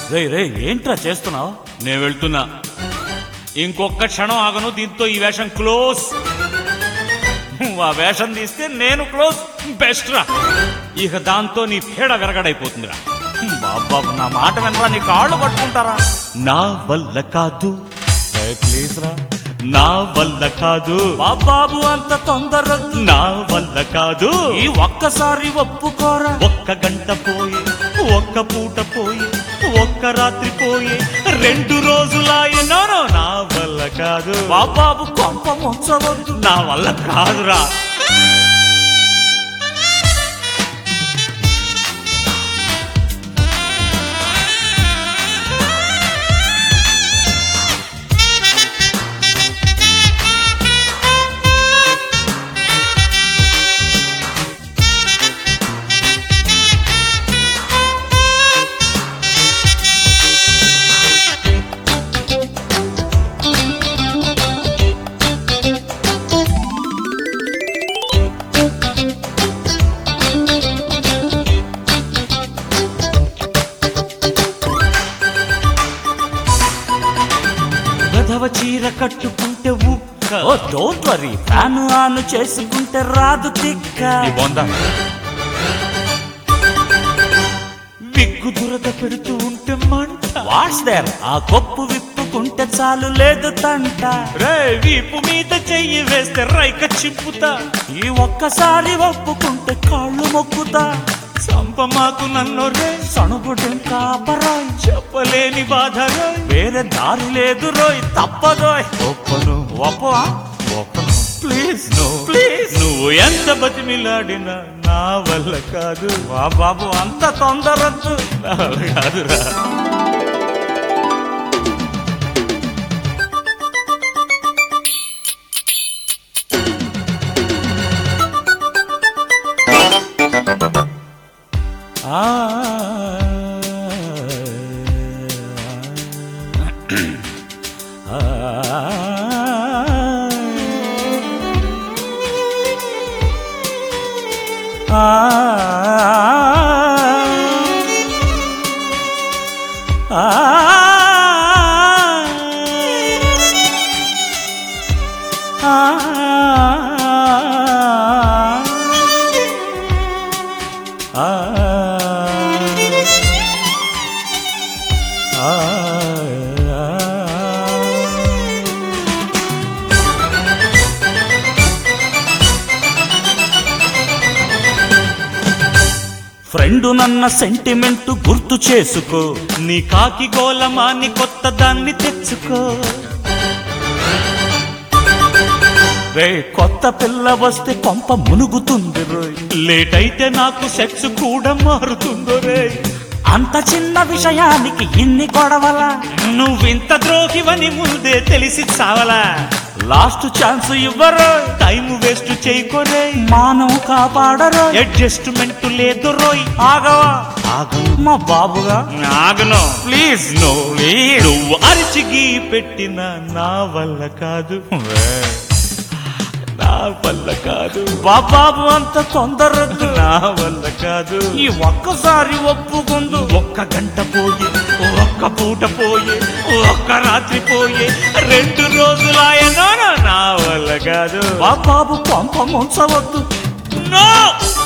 రే రే ఏంట్రా చేస్తున్నావు నేను వెళ్తున్నా ఇంకొక క్షణం ఆగను దీంతో ఈ వేషం క్లోజ్ నువ్వు ఆ వేషం తీస్తే నేను క్లోజ్ బెస్ట్ రా ఇక దాంతో నీ పీడ విరగడైపోతుందిరా బాబాబు నా మాట వినరా నీ కాళ్ళు పట్టుకుంటారా నా వల్ల కాదు ప్లీజ్ రా నా వల్ల కాదు బాబాబు అంత తొందర నా వల్ల కాదు ఈ ఒక్కసారి ఒప్పుకోరా ఒక్క గంట పోయి ఒక్క పూట పోయి ఒక్క రాత్రి పోయి రెండు రోజులాయనో నా వల్ల కాదు బాబాబు కొంప ముంచవద్దు నా వల్ల కాదురా గధవ చీర కట్టుకుంటే ఉక్క oh don't worry fan on చేసుకుంటే రాదు తిక్క నీ బొంద విగ్గు దురద పెడుతూ ఉంటే మంట వాట్స్ దేర్ ఆ కొప్పు విప్పుకుంటే చాలు లేదు తంట రే వీపు మీద చెయ్యి వేస్తే రైక చింపుతా ఈ ఒక్కసారి ఒప్పుకుంటే కాళ్ళు మొక్కుతా చంప మాకు నన్ను రే సణుగుడు కాపరాయ్ చెప్పలేని బాధ రే వేరే దారి లేదు రోయ్ తప్పదోయ్ ఒప్పను ఒప్పవా ఒప్పను ప్లీజ్ నువ్వు ప్లీజ్ నువ్వు ఎంత బతిమిలాడినా నా వల్ల కాదు వా బాబు అంత తొందరద్దు నా వల్ల కాదురా ఆ ఫ్రెండు నన్న సెంటిమెంట్ గుర్తు చేసుకో నీ కాకి గోలమాని కొత్త దాన్ని తెచ్చుకో రే కొత్త పిల్ల వస్తే కొంప మునుగుతుంది రోయ్ లేట్ అయితే నాకు సెక్స్ కూడా మారుతుందో రే అంత చిన్న విషయానికి ఇన్ని గొడవలా నువ్వింత ద్రోహివని ముందే తెలిసి చావలా లాస్ట్ ఛాన్స్ ఇవ్వరు టైం వేస్ట్ చేయకోరే మానం కాపాడరు అడ్జస్ట్మెంట్ లేదు రోయ్ ఆగవా ఆగను మా బాబుగా ఆగను ప్లీజ్ నో నువ్వు అరిచిగి పెట్టిన నా వల్ల కాదు నా వల్ల కాదు బాబాబు అంత తొందరద్దు నా వల్ల కాదు ఈ ఒక్కసారి ఒప్పుకుందు ఒక్క గంట పోయి ఒక్క పూట పోయి ఒక్క రాత్రి పోయి రెండు రోజులాయనో నా వల్ల కాదు బాబాబు కొంప ముంచవద్దు నో